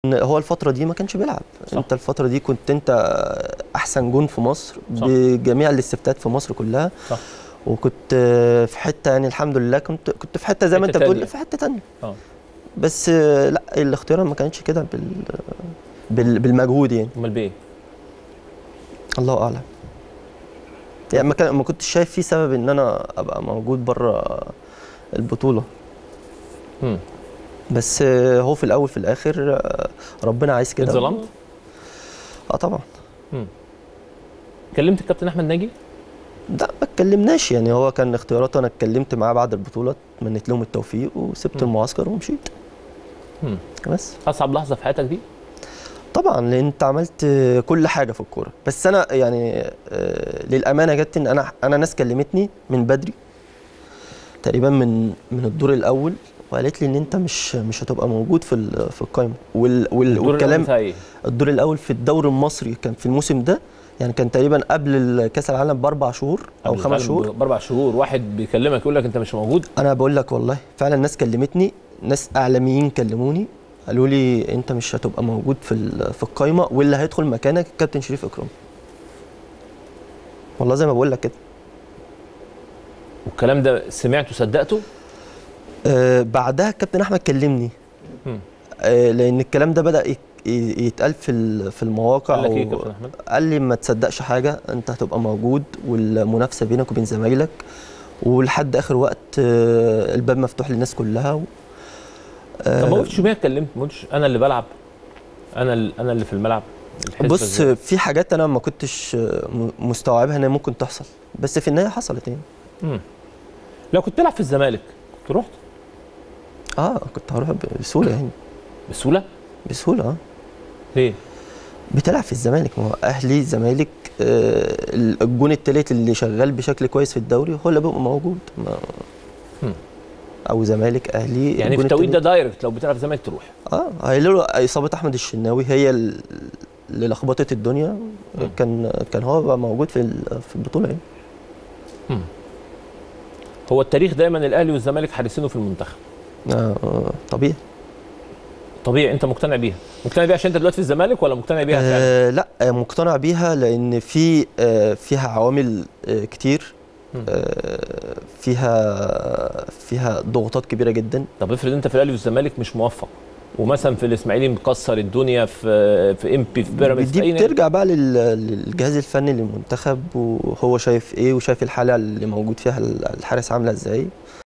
هو الفترة دي ما كانش بيلعب صح. انت الفترة دي كنت انت احسن جون في مصر صح. بجميع الاستفتات في مصر كلها صح. وكنت في حتة يعني الحمد لله كنت كنت في حتة زي ما حتة انت بتقول تانية. في حتة تانية اه بس لا الاختيار ما كانتش كده بال بال بالمجهود يعني امال بايه؟ الله اعلم يعني ما كان ما كنتش شايف في سبب ان انا ابقى موجود بره البطولة مم. بس هو في الاول في الاخر ربنا عايز كده اتظلمت؟ اه طبعا كلمت الكابتن احمد ناجي؟ لا ما اتكلمناش يعني هو كان اختياراته انا اتكلمت معاه بعد البطوله اتمنيت لهم التوفيق وسبت مم. المعسكر ومشيت مم. بس اصعب لحظه في حياتك دي؟ طبعا لان انت عملت كل حاجه في الكوره بس انا يعني آه، للامانه جت ان انا انا ناس كلمتني من بدري تقريبا من من الدور الاول وقالت لي ان انت مش مش هتبقى موجود في ال- في القائمه وال وال الدور الأول والكلام بتاع ايه؟ الدور الاول في الدوري المصري كان في الموسم ده يعني كان تقريبا قبل كاس العالم باربع شهور او قبل خمس العالم شهور باربع شهور واحد بيكلمك يقول لك انت مش موجود انا بقول لك والله فعلا ناس كلمتني ناس اعلاميين كلموني قالوا لي انت مش هتبقى موجود في ال- في القايمه واللي هيدخل مكانك الكابتن شريف اكرام والله زي ما بقول لك كده والكلام ده سمعته صدقته؟ آه بعدها الكابتن احمد كلمني مم. آه لان الكلام ده بدا يت- ي- يتقال في ال- في المواقع قال لك ايه و- كابتن احمد؟ قال لي ما تصدقش حاجه انت هتبقى موجود والمنافسه بينك وبين زمايلك ولحد اخر وقت آه الباب مفتوح للناس كلها و... طب ما قلتش بيها اتكلمت ما قلتش انا اللي بلعب انا اللي انا اللي في الملعب الحسبة بص إزاي؟ في حاجات انا ما كنتش م- مستوعبها ان هي ممكن تحصل بس في النهايه حصلت يعني مم. لو كنت تلعب في الزمالك كنت رحت اه كنت هروح بسهوله يعني بسهوله؟ بسهوله اه ليه؟ بتلعب في الزمالك ما هو اهلي زمالك آه الجون التالت اللي شغال بشكل كويس في الدوري هو اللي بيبقى موجود ما مم. او زمالك اهلي يعني في الجون التوقيت ده التالت- دايركت لو بتلعب في الزمالك تروح اه هيقولوا اصابه احمد الشناوي هي ال- اللي لخبطت الدنيا مم. كان كان هو بقى موجود في ال- في البطوله يعني هو التاريخ دايما الاهلي والزمالك حارسينه في المنتخب آه آه، طبيعي طبيعي انت مقتنع بيها مقتنع بيها عشان انت دلوقتي في الزمالك ولا مقتنع بيها فعلا آه لا آه، مقتنع بيها لان في آه فيها عوامل آه كتير مم. آه فيها فيها ضغوطات كبيره جدا طب افرض انت في الاهلي والزمالك مش موفق ومثلا في الاسماعيلي مكسر الدنيا في في ام بي في بيراميدز في دي اي نادي. بترجع بقى لل- للجهاز الفني للمنتخب وهو شايف ايه وشايف الحاله اللي موجود فيها الحارس عامله ازاي